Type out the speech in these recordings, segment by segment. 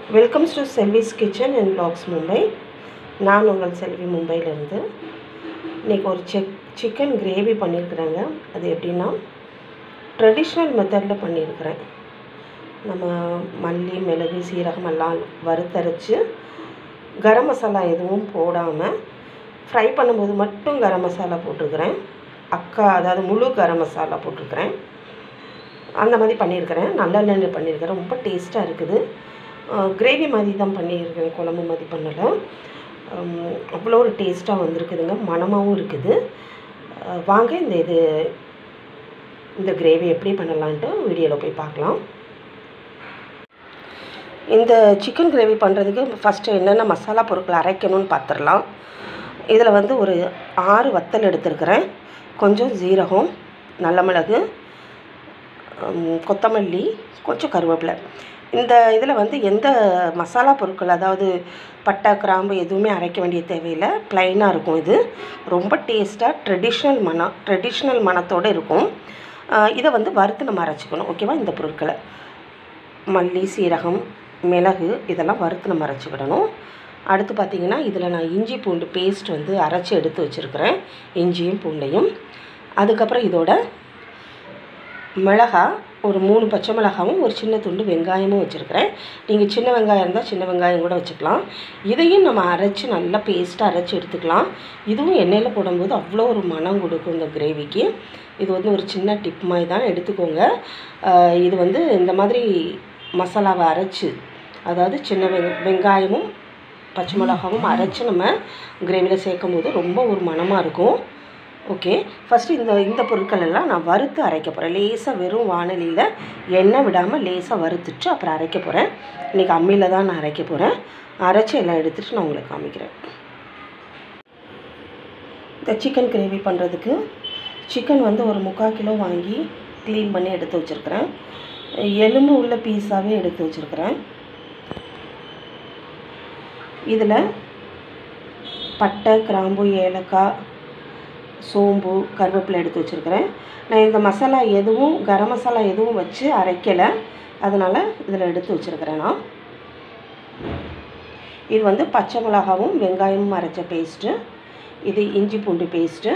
welcomes to Selvi's kitchen and blogs Mumbai நான் உங்கள் செல்வி மும்பையிலேருந்து இன்றைக்கி ஒரு செக் சிக்கன் கிரேவி பண்ணியிருக்கிறேங்க அது எப்படின்னா ட்ரெடிஷ்னல் மெத்தடில் பண்ணியிருக்கிறேன் நம்ம மல்லி மிளகு சீரகம் எல்லாம் வறுத்தரைச்சு கரம் மசாலா எதுவும் போடாமல் ஃப்ரை பண்ணும்போது மட்டும் கரம் மசாலா போட்டிருக்கிறேன் அக்கா அதாவது முழு கரம் மசாலா போட்டிருக்கிறேன் அந்த மாதிரி பண்ணியிருக்கிறேன் நல்லெண்ணெய் பண்ணியிருக்கிறேன் ரொம்ப டேஸ்ட்டாக இருக்குது கிரேவி மாதிரி தான் பண்ணியிருக்கிறேன் குழம்பு மாதிரி பண்ணலை உம், அவ்வளோ ஒரு டேஸ்ட்டாக வந்திருக்குதுங்க மணமாகவும் இருக்குது அஹ், வாங்க இந்த இது இந்த கிரேவி எப்படி பண்ணலான்ட்டு வீடியோவில் போய் பார்க்கலாம் இந்த சிக்கன் கிரேவி பண்ணுறதுக்கு ஃபஸ்ட்டு என்னென்ன மசாலா பொருட்கள் அரைக்கணும்னு பார்த்துடலாம் இதில் வந்து ஒரு ஆறு வத்தல் எடுத்திருக்கிறேன் கொஞ்சம் ஜீரகம் நல்ல மிளகு ஹம், கொத்தமல்லி கொஞ்சம் கருவேப்பிலை இந்த இதில் வந்து எந்த மசாலா பொருட்கள் அதாவது பட்டை கிராம்பு எதுவுமே அரைக்க வேண்டிய தேவையில்லை ப்ளைனாக இருக்கும் இது ரொம்ப டேஸ்ட்டாக ட்ரெடிஷ்னல் மனம் ட்ரெடிஷ்னல் மணத்தோடு இருக்கும் அஹ், இதை வந்து வறுத்து நம்ம அரைச்சிக்கணும் ஓகேவா இந்த பொருட்களை மல்லி சீரகம் மிளகு இதெல்லாம் வறுத்து நம்ம அரைச்சிக்கிடணும் அடுத்து பார்த்திங்கன்னா இதில் நான் இஞ்சி பூண்டு பேஸ்ட் வந்து அரைச்சி எடுத்து வச்சுருக்கிறேன் இஞ்சியும் பூண்டையும் அதுக்கப்புறம் இதோட மிளகா ஒரு மூணு பச்சை மிளகாவும் ஒரு சின்ன துண்டு வெங்காயமும் வச்சுருக்கிறேன் நீங்கள் சின்ன வெங்காயம் இருந்தால் சின்ன வெங்காயம் கூட வச்சுக்கலாம் இதையும் நம்ம அரைச்சி நல்லா பேஸ்ட்டாக அரைச்சி எடுத்துக்கலாம் இதுவும் எண்ணெயில் போடும்போது அவ்வளோ ஒரு மனம் கொடுக்கும் இந்த கிரேவிக்கு இது வந்து ஒரு சின்ன டிப் மாதிரி தான் எடுத்துக்கோங்க ஆஹ் இது வந்து இந்த மாதிரி மசாலாவை அரைச்சி அதாவது சின்ன வெங் வெங்காயமும் பச்சை மிளகாவும் அரைச்சி நம்ம கிரேவியில் சேர்க்கும் போது ரொம்ப ஒரு மணமாக இருக்கும் ஓகே ஃபஸ்ட்டு இந்த இந்த பொருட்கள் எல்லாம் நான் வறுத்து அரைக்க போகிறேன் லேசாக வெறும் வானலியில் எண்ணெய் விடாமல் லேசாக வறுத்துட்டு அப்புறம் அரைக்க போகிறேன் இன்றைக்கி அம்மியில் தான் நான் அரைக்க போகிறேன் அரைச்சி எல்லாம் எடுத்துகிட்டு நான் உங்களுக்கு காமிக்கிறேன் இந்த சிக்கன் கிரேவி பண்ணுறதுக்கு சிக்கன் வந்து ஒரு முக்கால் கிலோ வாங்கி க்ளீன் பண்ணி எடுத்து வச்சுருக்கிறேன் எலும்பு உள்ள பீஸாகவே எடுத்து வச்சுருக்கிறேன் இதில் பட்டை கிராம்பு ஏலக்காய் சோம்பு கருவேப்பிலை எடுத்து வச்சுருக்கிறேன் நான் இந்த மசாலா எதுவும் கரம் மசாலா எதுவும் வச்சு அரைக்கலை அதனால் இதில் எடுத்து வச்சுருக்கிறேன் நான் இது வந்து பச்சை மிளகாவும் வெங்காயமும் அரைச்ச பேஸ்ட்டு இது இஞ்சி பூண்டு பேஸ்ட்டு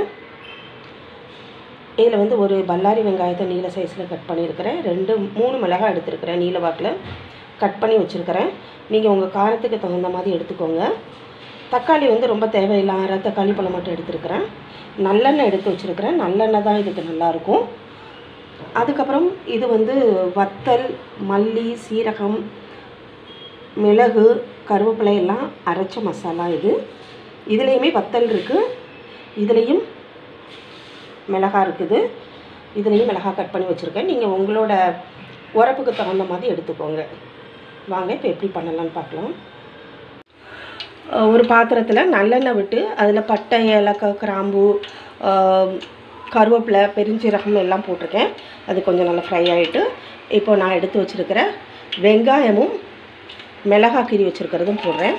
இதில் வந்து ஒரு பல்லாரி வெங்காயத்தை நீல சைஸில் கட் பண்ணியிருக்கிறேன் ரெண்டு மூணு மிளகாய் எடுத்துருக்கிறேன் நீல வாக்கில் கட் பண்ணி வச்சுருக்கிறேன் நீங்கள் உங்கள் காரத்துக்கு தகுந்த மாதிரி எடுத்துக்கோங்க தக்காளி வந்து ரொம்ப தேவையில்லை அரை தக்காளி பழம் மட்டும் எடுத்துருக்கிறேன் நல்லெண்ணெய் எடுத்து வச்சுருக்கிறேன் நல்லெண்ணெய் தான் இதுக்கு நல்லாயிருக்கும் அதுக்கப்புறம் இது வந்து வத்தல் மல்லி சீரகம் மிளகு கருவேப்பிலை எல்லாம் அரைச்ச மசாலா இது இதுலேயுமே வத்தல் இருக்குது இதுலேயும் மிளகா இருக்குது இதுலேயும் மிளகா கட் பண்ணி வச்சுருக்கேன் நீங்கள் உங்களோட உரப்புக்கு தகுந்த மாதிரி எடுத்துக்கோங்க வாங்க இப்போ எப்படி பண்ணலான்னு பார்க்கலாம் அஹ் ஒரு பாத்திரத்தில் நல்லெண்ணெய் விட்டு அதில் பட்டை ஏலக்காய் கிராம்பு ஆஹ் கருவேப்பிலை பெருஞ்சீரகம் எல்லாம் போட்டிருக்கேன் அது கொஞ்சம் நல்லா ஃப்ரை ஆகிட்டு இப்போ நான் எடுத்து வச்சுருக்கிற வெங்காயமும் மிளகா கீரி வச்சுருக்கிறதும் போடுறேன்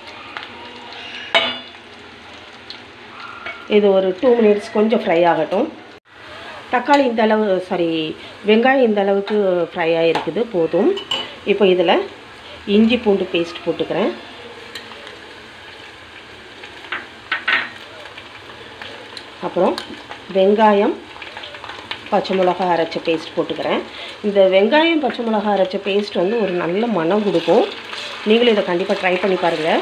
இது ஒரு டூ மினிட்ஸ் கொஞ்சம் ஃப்ரை ஆகட்டும் தக்காளி இந்த அளவு சாரி வெங்காயம் இந்த அளவுக்கு ஃப்ரை ஆகிருக்குது போதும் இப்போ இதில் இஞ்சி பூண்டு பேஸ்ட் போட்டுக்கிறேன் அப்புறம் வெங்காயம் பச்சை மிளகா அரைச்ச பேஸ்ட் போட்டுக்கிறேன் இந்த வெங்காயம் பச்சை மிளகா அரைச்ச பேஸ்ட் வந்து ஒரு நல்ல மனம் கொடுக்கும் நீங்களும் இதை கண்டிப்பாக ட்ரை பண்ணி பாருங்கள்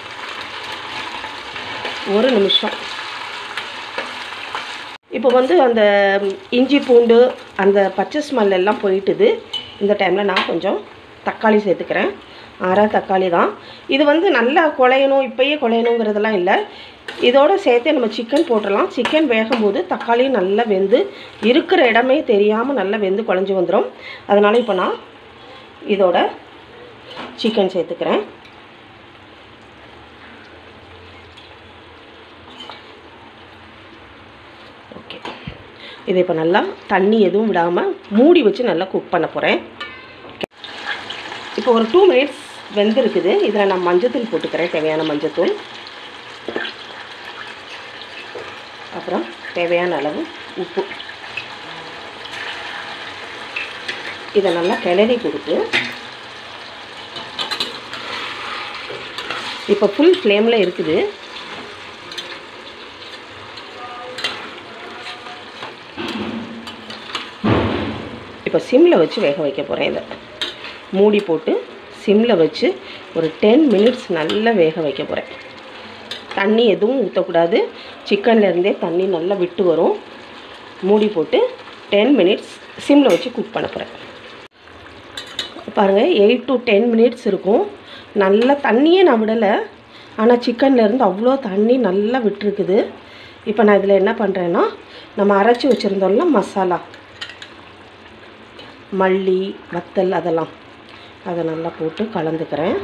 ஒரு நிமிஷம் இப்போ வந்து அந்த இஞ்சி பூண்டு அந்த பச்சை ஸ்மெல் எல்லாம் போயிட்டுது இந்த டைமில் நான் கொஞ்சம் தக்காளி சேர்த்துக்கிறேன் அரை தக்காளி தான் இது வந்து நல்லா குழையணும் இப்போயே குழையணுங்கிறதெல்லாம் இல்லை இதோட சேர்த்து நம்ம சிக்கன் போட்டுடலாம் சிக்கன் வேகும்போது தக்காளியும் நல்லா வெந்து இருக்கிற இடமே தெரியாமல் நல்லா வெந்து குழஞ்சி வந்துடும் அதனால் இப்போ நான் இதோட சிக்கன் சேர்த்துக்கிறேன் ஓகே இதை இப்போ நல்லா தண்ணி எதுவும் விடாமல் மூடி வச்சு நல்லா குக் பண்ண போகிறேன் இப்போ ஒரு டூ மினிட்ஸ் வெந்திருக்குது இதில் நான் மஞ்சத்தூள் போட்டுக்கிறேன் தேவையான மஞ்சத்தூள் அப்புறம் தேவையான அளவு உப்பு இதை நல்லா கிளறி கொடுத்து இப்போ ஃபுல் ஃப்ளேமில் இருக்குது இப்போ சிம்மில் வச்சு வேக வைக்க போகிறேன் இதை மூடி போட்டு சிம்மில் வச்சு ஒரு டென் மினிட்ஸ் நல்லா வேக வைக்க போகிறேன் தண்ணி எதுவும் ஊற்றக்கூடாது சிக்கன்லேருந்தே தண்ணி நல்லா விட்டு வரும் மூடி போட்டு டென் மினிட்ஸ் சிம்மில் வச்சு குக் பண்ண போகிறேன் பாருங்கள் எயிட் டு டென் மினிட்ஸ் இருக்கும் நல்லா தண்ணியே நான் விடலை ஆனால் சிக்கன்லேருந்து அவ்வளோ தண்ணி நல்லா விட்டுருக்குது இப்போ நான் இதில் என்ன பண்ணுறேன்னா நம்ம அரைச்சி வச்சுருந்தோம்ல மசாலா மல்லி வத்தல் அதெல்லாம் அதை நல்லா போட்டு கலந்துக்கிறேன்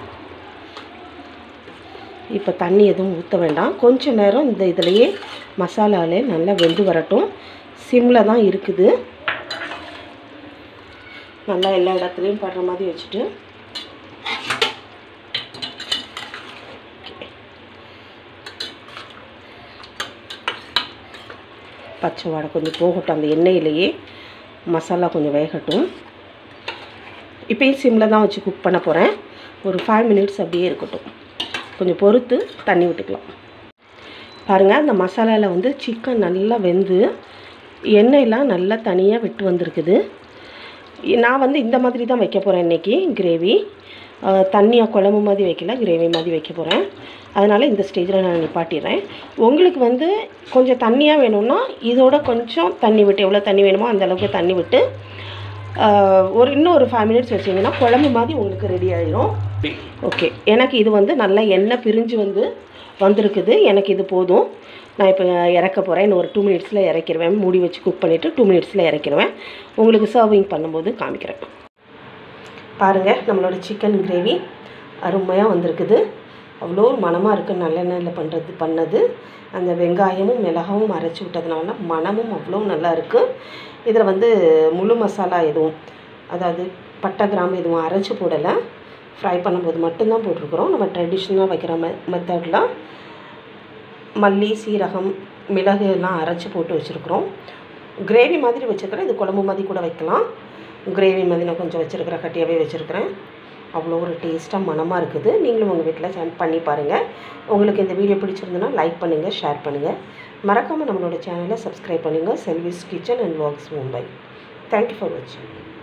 இப்போ தண்ணி எதுவும் ஊற்ற வேண்டாம் கொஞ்ச நேரம் இந்த இதிலையே மசாலாலே நல்லா வெந்து வரட்டும் சிம்மில் தான் இருக்குது நல்லா எல்லா இடத்துலையும் படுற மாதிரி வச்சுட்டு பச்சை வாடை கொஞ்சம் போகட்டும் அந்த எண்ணெயிலேயே மசாலா கொஞ்சம் வேகட்டும் இப்போயும் சிம்மில் தான் வச்சு குக் பண்ண போகிறேன் ஒரு ஃபைவ் மினிட்ஸ் அப்படியே இருக்கட்டும் கொஞ்சம் பொறுத்து தண்ணி விட்டுக்கலாம் பாருங்கள் அந்த மசாலாவில் வந்து சிக்கன் நல்லா வெந்து எண்ணெயெலாம் நல்லா தனியாக விட்டு வந்திருக்குது நான் வந்து இந்த மாதிரி தான் வைக்க போகிறேன் இன்றைக்கி கிரேவி தண்ணியாக குழம்பு மாதிரி வைக்கல கிரேவி மாதிரி வைக்க போகிறேன் அதனால் இந்த ஸ்டேஜில் நான் நிப்பாட்டிடுறேன் உங்களுக்கு வந்து கொஞ்சம் தண்ணியாக வேணும்னா இதோட கொஞ்சம் தண்ணி விட்டு எவ்வளோ தண்ணி வேணுமோ அந்த அளவுக்கு தண்ணி விட்டு ஒரு இன்னும் ஒரு ஃபைவ் மினிட்ஸ் வச்சிங்கன்னா குழம்பு மாதிரி உங்களுக்கு ரெடி ஆயிடும் ஓகே எனக்கு இது வந்து நல்லா எண்ணெய் பிரிஞ்சு வந்து வந்திருக்குது எனக்கு இது போதும் நான் இப்போ இறக்க போகிறேன் இன்னும் ஒரு டூ மினிட்ஸில் இறக்கிடுவேன் மூடி வச்சு குக் பண்ணிவிட்டு டூ மினிட்ஸில் இறக்கிடுவேன் உங்களுக்கு சர்விங் பண்ணும்போது காமிக்கிறேன் பாருங்கள் நம்மளோட சிக்கன் கிரேவி அருமையாக வந்திருக்குது அவ்வளோ மனமாக இருக்குது நல்லெண்ணெயில் பண்ணுறது பண்ணது அந்த வெங்காயமும் மிளகாவும் அரைச்சி விட்டதுனால மனமும் அவ்வளோ நல்லா இருக்குது இதில் வந்து முழு மசாலா எதுவும் அதாவது பட்டை கிராம்பு எதுவும் அரைச்சி போடலை ஃப்ரை பண்ணும்போது மட்டும்தான் போட்டிருக்கிறோம் நம்ம ட்ரெடிஷ்னலாக வைக்கிற மெ மெத்தடில் மல்லி சீரகம் மிளகு எல்லாம் அரைச்சி போட்டு வச்சுருக்குறோம் கிரேவி மாதிரி வச்சுருக்கிறேன் இது குழம்பு மாதிரி கூட வைக்கலாம் கிரேவி மாதிரி நான் கொஞ்சம் வச்சுருக்கிறேன் கட்டியாகவே வச்சுருக்கிறேன் அவ்வளோ ஒரு டேஸ்ட்டாக மனமாக இருக்குது நீங்களும் உங்கள் வீட்டில் சேன் பண்ணி பாருங்கள் உங்களுக்கு இந்த வீடியோ பிடிச்சிருந்துன்னா லைக் பண்ணுங்கள் ஷேர் பண்ணுங்கள் மறக்காமல் நம்மளோட சேனலை சப்ஸ்கிரைப் பண்ணுங்கள் Selvi's kitchen and vlogs Mumbai thank you for வாட்சிங்